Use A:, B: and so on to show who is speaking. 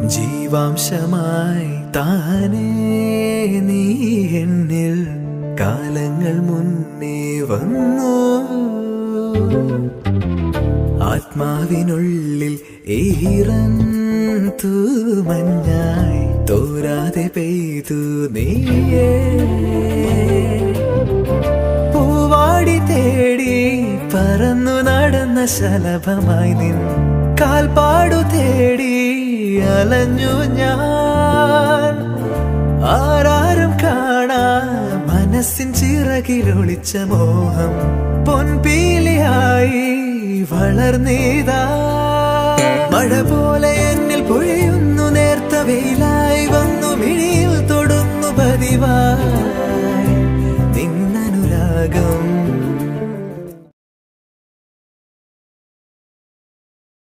A: ജീവാംശമായി താനേ നീ എന്നിൽ കാലങ്ങൾ മുന്നേ വന്നു ആത്മാവിനുള്ളിൽ ഈറൻ തൂമഞ്ഞായി തോരാതെ പെയ്തു നീയേ പൂവാടി തേടി പറന്നു നടന്ന ശലഭമായി നിൻ കാൽപ്പാടു തേടി അലഞ്ഞു ഞാൻ ആരാരും കാണാ മനസ്സിൻ ചിറകിലൊളിച്ച മോഹം പൊൻപീലിയായി വളർന്നീതാ മഴ പോലെ എന്നിൽ പൊഴിയുന്നു നേർത്ത വെയിലായി വന്നു മിഴിയിൽ തൊടുന്നു പതിവായി